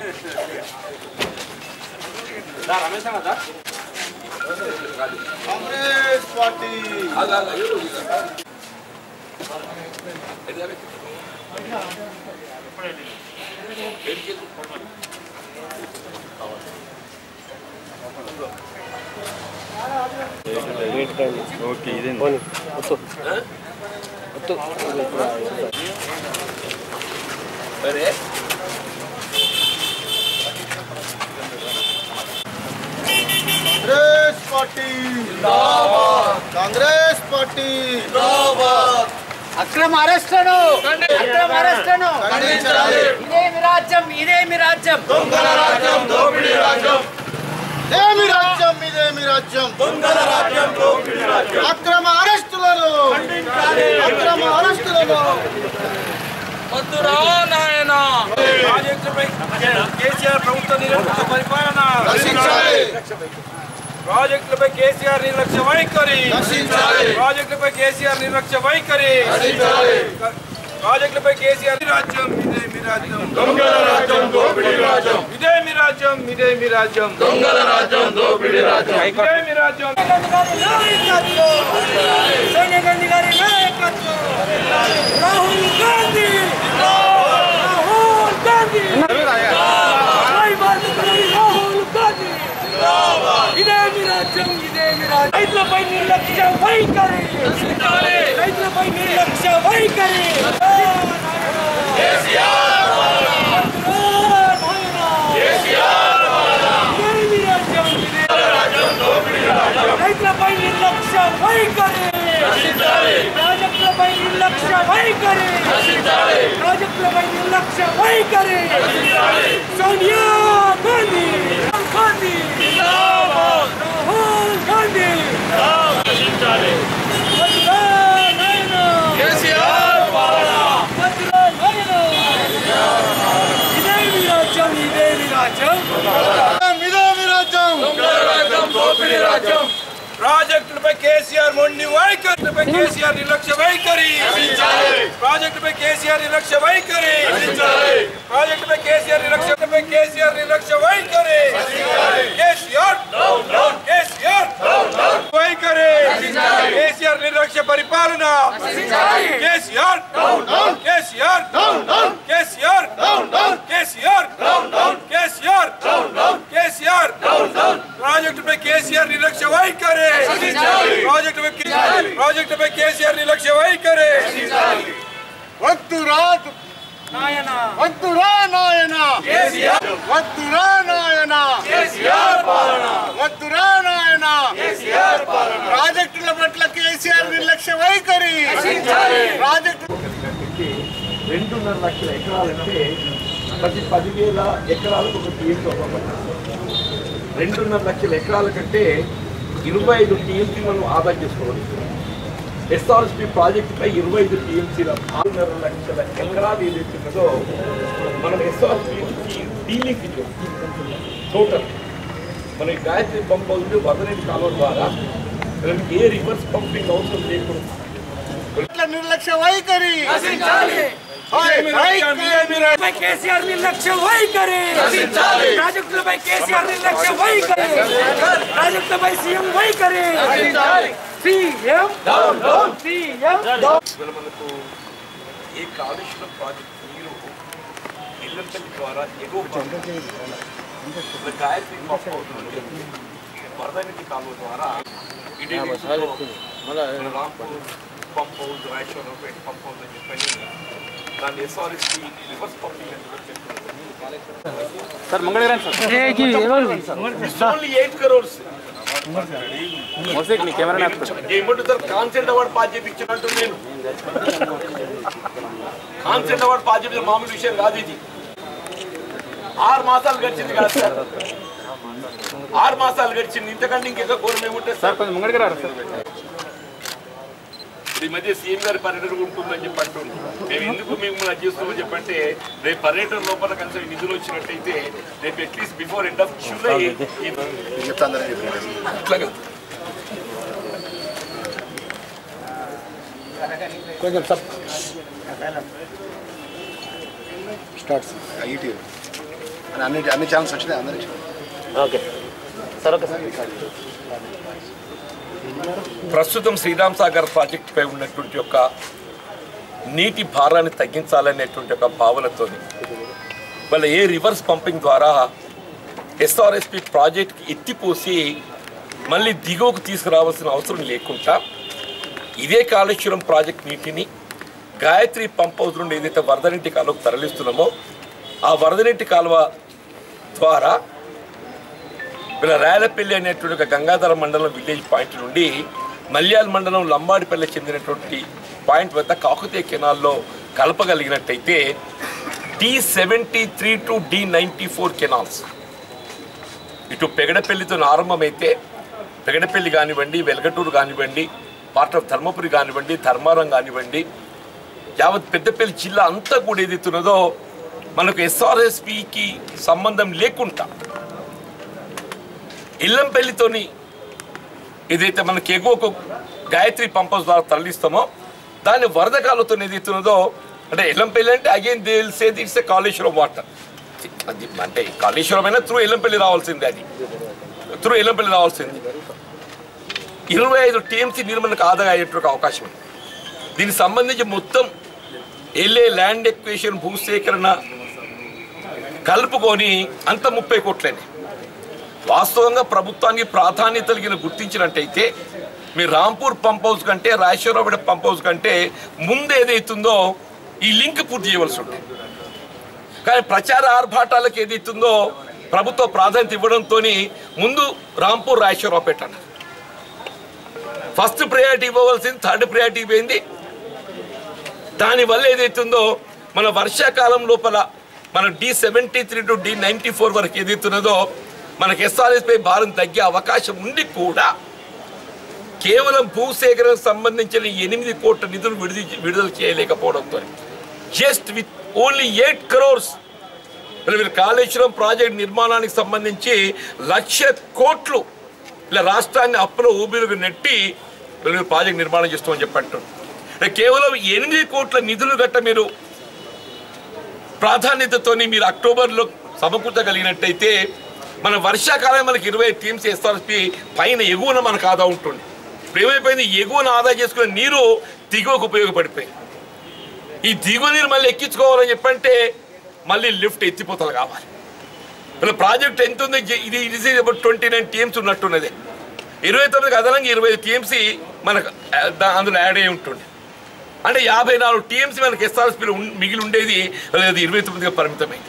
Congress party okay ఇదే Congress party Congress party అక్రమ అరెస్టులను అక్రమ అరెస్టులను ఖండించాలి ఇదేమి రాజ్యం ఇదేమి రాజ్యం దొంగల రాజ్యం దోపిడీ రాజ్యం ఇదేమి రాజ్యం ఇదేమి రాజ్యం దొంగల రాజ్యం దోపిడీ రాజ్యం అక్రమ అరెస్టులను అక్రమ అరెస్టులను వద్దురా నాయన ప్రాజెక్టుపై కేసీఆర్ ప్రభుత్వ నిరంకుశ పరిపాలన రక్షించాలి ప్రాజెక్టులపై కేసీఆర్ నిర్లక్ష్య వైఖరి రక్షించాలి ప్రాజెక్టులపై కేసీఆర్ నిర్లక్ష్య వైఖరి రక్షించాలి ప్రాజెక్టులపై కేసీఆర్ రాజ్యం ఇదే మీ రాజ్యం దొంగల రాజ్యం దోపిడీ రాజ్యం ఇదే మీ రాజ్యం ఇదే మీ రాజ్యం దొంగల రాజ్యం దోపిడీ రాజ్యం ఇదే మీ రాజ్యం సోనియా గాంధీ గారి నాయకత్వం రాహుల్ గాంధీ రాహుల్ గాంధీ జై భారత ప్రధాని రాహుల్ గాంధీ ఇదేమి రాజ్యం ఇదేమి రాజ్యం రైతులపై నిర్లక్ష్య వైఖరి రైతులపై నిర్లక్ష్య వైఖరి ఇదేమి రాజ్యం ఇదేమి రైతులపై నిర్లక్ష్య వైఖరి ప్రాజెక్టులపై నిర్లక్ష్య వైఖరి ప్రాజెక్టులపై నిర్లక్ష్య వైఖరి సోనియా గాంధీ గాంధీ రాహుల్ గాంధీ వజ్రా నాయన వజ్రా నాయన ఇదేమి రాజ్యం ఇదేమి రాజ్యం ఇదేమి రాజ్యం ప్రాజెక్టులపై కేసీఆర్ మొండి వైఖరిపై కేసీఆర్ నిర్లక్ష్య వైఖరి ప్రాజెక్టుపై కేసీఆర్ నిర్లక్ష్య వైఖరి ప్రాజెక్టుపై కేసీఆర్ నిర్లక్ష్యపై కేసీఆర్ నిర్లక్ష్య వైఖరి కేసీఆర్ కేసీఆర్ వైఖరి కేసీఆర్ నిర్లక్ష్య పరిపాలన కేసీఆర్ కేసీఆర్ కేసీఆర్ కేసీఆర్ కేసీఆర్ కేసీఆర్ ప్రాజెక్టుపై కేసీఆర్ నిర్లక్ష్య వైఖరి ప్రాజెక్టుపై ప్రాజెక్టుపై కేసీఆర్ నిర్లక్ష్య వైఖరి వద్దు రాదు నాయన వద్దురా నాయన వద్దురా నాయన వద్దురా నాయన ప్రాజెక్టుల పట్ల కేసీఆర్ నిర్లక్ష్య వైఖరి ప్రాజెక్టు పెట్టి రెండున్నర లక్షల ఎకరాలంటే ప్రతి పదివేల ఎకరాలకు ఒక టీఎంసీ రెండున్నర లక్షల ఎకరాల కంటే ఇరవై ఐదు టీఎంసీ మనం ఆదా చేసుకోవాలి ఎస్ఆర్ఎస్పి ప్రాజెక్టుపై ఇరవై ఐదు టీఎంసీల ఆరున్నర లక్షల ఎకరాలు ఏదైతే ఉన్నదో మనం ఎస్ఆర్ఎస్పి డీలింక్ ఇచ్చాం టోటల్ మన ఈ గాయత్రి పంప్ హౌస్ వదనేటి కాలువ ద్వారా మనకి ఏ రివర్స్ పంపింగ్ అవసరం లేకుండా పట్ల నిర్లక్ష్య వైఖరి పై కేసీఆర్ నిర్లక్ష్య వైఖరి ప్రాజెక్టులపై కేసీఆర్ నిర్లక్ష్య వైఖరి ప్రాజెక్టులపై సీఎం వైఖరి సీఎం సీఎం ఇవాళ మనకు ఈ కాలుష్యం ప్రాజెక్ట్ నీరు ఇల్లంతటి ద్వారా ఎగువ భాగం గాయత్రి పంప్ అవుతుంది వరదనికి కాలువ ద్వారా ఇదే Rampur pump house Rajeshwarampet pump house అని చెప్పని దాన్ని ఎస్ఆర్ఎస్కి రివర్స్ పంపింగ్ అని కూడా చెప్తున్నారు ఓన్లీ ఎయిట్ క్రోర్స్ ఏమంటు సార్ కాన్సెంట్ అవార్డు పాస్ చేయించినట్టు నేను కాన్సెంట్ అవార్డు పాస్ చేయించిన మామూలు విషయం కాదు ఇది ఆరు మాసాలు గడిచింది కాదు సార్ ఆరు మాసాలు గడిచింది ఇంతకంటే ఇంకెక్క కోరం ఏముంటుంది సార్ కొంచెం ముంగడికి రారు సార్ ఈ మధ్య సీఎం గారి పర్యటన ఉంటుందని చెప్పి అంటుంది మేము ఎందుకు మేము అది చేస్తామని చెప్పంటే రేపు పర్యటన లోపల కనీసం నిధులు వచ్చినట్టయితే రేపు at least before end of July అట్లా కాదు అని అన్ని అన్ని ఛానల్స్ వచ్చినాయి అందరికీ ఓకే సార్ ఓకే సార్ ప్రస్తుతం శ్రీరామ్ సాగర్ ప్రాజెక్టుపై ఉన్నటువంటి యొక్క నీటి భారాన్ని తగ్గించాలనేటువంటి ఒక భావనతో వాళ్ళ ఏ రివర్స్ పంపింగ్ ద్వారా ఎస్ఆర్ఎస్పి ప్రాజెక్ట్కి ఎత్తిపోసి మళ్ళీ దిగువకు తీసుకురావాల్సిన అవసరం లేకుండా ఇదే కాళేశ్వరం ప్రాజెక్ట్ నీటిని గాయత్రి పంప్ హౌస్ నుండి ఏదైతే వరద నీటి కాలువకు తరలిస్తున్నామో ఆ వరద నీటి కాలువ ద్వారా వీళ్ళ రాయలపల్లి అనేటువంటి ఒక గంగాధర మండలం విలేజ్ పాయింట్ నుండి మల్యాల మండలం లంబాడిపల్లి చెందినటువంటి పాయింట్ వద్ద కాకతీయ కెనాల్లో కలపగలిగినట్టయితే D seventy three to D ninety four canals ఇటు పెగడపల్లితో ఆరంభమైతే పెగడపల్లి కానివ్వండి వెలగటూరు కానివ్వండి పార్ట్ ఆఫ్ ధర్మపురి కానివ్వండి ధర్మారం కానివ్వండి యావత్ పెద్దపల్లి జిల్లా అంతా కూడా ఏదైతున్నదో మనకు ఎస్ఆర్ఎస్పికి సంబంధం లేకుండా ఇల్లంపల్లితోని ఏదైతే మనకి ఎగువకు గాయత్రి పంపస్ ద్వారా తరలిస్తామో దాన్ని వరద కాలుతో ఏదైతున్నదో అంటే ఎల్లంపల్లి అంటే again they will say it's a Kaleshwaram water అది అంటే కాళేశ్వరం అయినా త్రూ ఎల్లంపల్లి రావాల్సిందే అది త్రూ ఎల్లంపల్లి రావాల్సింది ఇరవై ఐదు టీఎంసీ నీరు మనకు ఆదా అయ్యేటువంటి అవకాశం ఉంది దీనికి సంబంధించి మొత్తం వెళ్ళే ల్యాండ్ ఎక్వేషన్ భూసేకరణ కలుపుకొని అంత ముప్పై కోట్లేనే వాస్తవంగా ప్రభుత్వానికి ప్రాధాన్యత కలిగిన గుర్తించినట్టయితే మీ రాంపూర్ పంప్ హౌస్ కంటే రాజేశ్వరరావు పంప్ హౌస్ కంటే ముందు ఏదైతుందో ఈ లింక్ పూర్తి చేయవలసి ఉంటుంది కానీ ప్రచార ఆర్భాటాలకు ఏదైతుందో ప్రభుత్వ ప్రాధాన్యత ఇవ్వడంతో ముందు రాంపూర్ రాజేశ్వరరావుపేట అన్నారు ఫస్ట్ ప్రయారిటీ ఇవ్వవలసింది థర్డ్ ప్రయారిటీ పోయింది దానివల్ల ఏదైతుందో మన వర్షాకాలం లోపల మన D seventy three to D ninety four వరకు ఏదైతున్నదో మనకి ఎస్ఆర్ఎస్పై భారం తగ్గే అవకాశం ఉండి కూడా కేవలం భూసేకరణకు సంబంధించిన ఎనిమిది కోట్ల నిధులు విడుదల విడుదల చేయలేకపోవడంతో just with only eight crores వీళ్ళు కాళేశ్వరం ప్రాజెక్ట్ నిర్మాణానికి సంబంధించి లక్ష కోట్లు ఇలా రాష్ట్రాన్ని అప్పుల ఊబిలకు నెట్టి వీళ్ళు ప్రాజెక్ట్ నిర్మాణం చేస్తామని చెప్పి అంటున్నారు అంటే కేవలం ఎనిమిది కోట్ల నిధులు గట్ట మీరు ప్రాధాన్యతతోని మీరు అక్టోబర్లో సమకూర్చగలిగినట్టయితే మన వర్షాకాలం మనకి ఇరవై టీమ్స్ ఎస్ఆర్పి పైన ఎగువన మనకు ఆదా ఉంటుంది ఇప్పుడు ఏమైపోయింది ఎగువన ఆదా చేసుకునే నీరు దిగువకు ఉపయోగపడిపోయింది ఈ దిగువ నీరు మళ్ళీ ఎక్కించుకోవాలని చెప్పంటే మళ్ళీ లిఫ్ట్ ఎత్తిపోతలు కావాలి ఇలా ప్రాజెక్ట్ ఎంత ఉంది జె- ఇది ఇది అబౌట్ ట్వంటీ నైన్ టీఎంస్ ఉన్నట్టున్నది ఇరవై తొమ్మిదికి అదనంగా ఇరవై ఐదు టీఎంసీ మనకు ఆ, దా- అందులో యాడ్ అయి ఉంటుంది అంటే యాభై నాలుగు టీఎంసీ మనకి ఎస్ఆర్ఎస్పీలో మిగిలి ఉండేది లేదు ఇరవై తొమ్మిదిగా పరిమితమైంది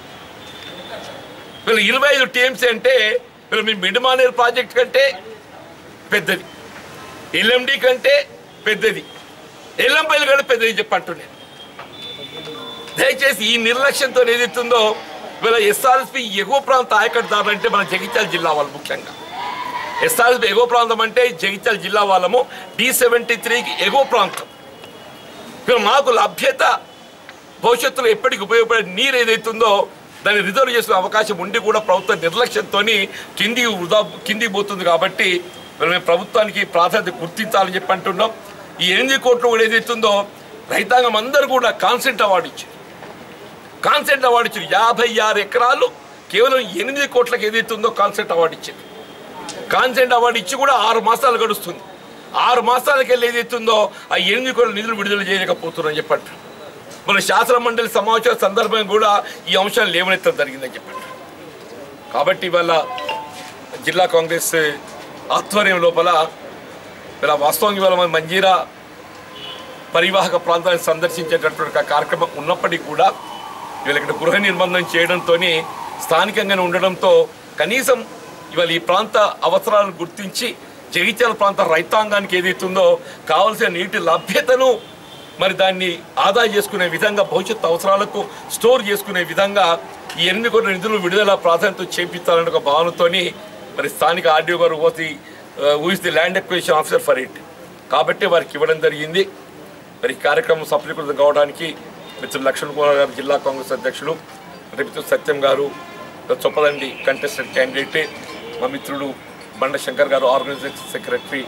వీళ్ళు ఇరవై ఐదు టీఎంసీ అంటే వీళ్ళు మీ మిడిమానేర్ ప్రాజెక్ట్ కంటే పెద్దది ఎల్ఎండి కంటే పెద్దది ఎల్లంపల్లి కంటే పెద్దది చెప్పంటున్నాను దయచేసి ఈ నిర్లక్ష్యంతో ఏదైతుందో వీళ్ళ ఎస్ఆర్ఎస్పి ఎగువ ప్రాంత ఆయకట్టుదారులు అంటే మన జగిత్యాల జిల్లా వాళ్ళు ముఖ్యంగా ఎస్ఆర్ఎస్పి ఎగువ ప్రాంతం అంటే జగిత్యాల జిల్లా వాళ్ళము డి సెవెంటీ త్రీకి ఎగువ ప్రాంతం ఇక్కడ మాకు లభ్యత భవిష్యత్తులో ఎప్పటికి ఉపయోగపడే నీరు ఏదైతుందో దాన్ని రిజర్వ్ చేసుకునే అవకాశం ఉండి కూడా ప్రభుత్వ నిర్లక్ష్యంతో కింది వృధా కిందికి పోతుంది కాబట్టి మరి మేము ప్రభుత్వానికి ప్రాధాన్యత గుర్తించాలని చెప్పి అంటున్నాం ఈ ఎనిమిది కోట్లు కూడా ఏదైతుందో రైతాంగం అందరూ కూడా కాన్సెంట్ అవార్డు ఇచ్చారు కాన్సెంట్ అవార్డు ఇచ్చారు యాభై ఆరు ఎకరాలు కేవలం ఎనిమిది కోట్లకు ఏదైతుందో కాన్సెంట్ అవార్డు ఇచ్చింది కాన్సెంట్ అవార్డు ఇచ్చి కూడా ఆరు మాసాలు గడుస్తుంది ఆరు మాసాలకు వెళ్ళి ఏదైతుందో ఆ ఎనిమిది కోట్ల నిధులు విడుదల చేయలేకపోతున్నారని చెప్పండి మన శాసన మండలి సమావేశాల సందర్భంగా కూడా ఈ అంశాలు లేవనెత్తడం జరిగిందని చెప్పండి కాబట్టి ఇవాళ జిల్లా కాంగ్రెస్ ఆధ్వర్యం లోపల ఇలా వాస్తవంగా ఇవాళ మన మంజీరా పరివాహక ప్రాంతాన్ని సందర్శించేటటువంటి ఒక కార్యక్రమం ఉన్నప్పటికీ కూడా వీళ్ళ ఇక్కడ గృహ నిర్బంధం చేయడంతో స్థానికంగానే ఉండడంతో కనీసం ఇవాళ ఈ ప్రాంత అవసరాలను గుర్తించి జగిత్యాల ప్రాంత రైతాంగానికి ఏదైతుందో కావలసిన నీటి లభ్యతను మరి దాన్ని ఆదా చేసుకునే విధంగా భవిష్యత్తు అవసరాలకు స్టోర్ చేసుకునే విధంగా ఈ ఎనిమిది కోట్ల నిధులు విడుదల ప్రాధాన్యత చేపించాలనే ఒక భావనతోని మరి స్థానిక ఆర్డీఓ గారు was the is the land acquisition officer for it కాబట్టి వారికి ఇవ్వడం జరిగింది మరి ఈ కార్యక్రమం సఫలీకృతం కావడానికి మిత్రులు లక్ష్మణ్ కుమార్ గారు జిల్లా కాంగ్రెస్ అధ్యక్షులు మరి మిత్రులు సత్యం గారు చొప్పదండి కంటెస్టెడ్ క్యాండిడేట్ మా మిత్రుడు బండ శంకర్ గారు ఆర్గనైజేషన్ సెక్రటరీ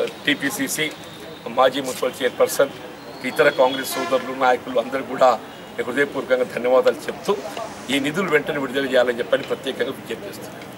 టీపీసీసీ మాజీ మున్సిపల్ చైర్పర్సన్ ఇతర కాంగ్రెస్ సోదరులు నాయకులు అందరూ కూడా హృదయపూర్వకంగా ధన్యవాదాలు చెప్తూ ఈ నిధులు వెంటనే విడుదల చేయాలని చెప్పని ప్రత్యేకంగా విజ్ఞప్తి చేస్తున్నాను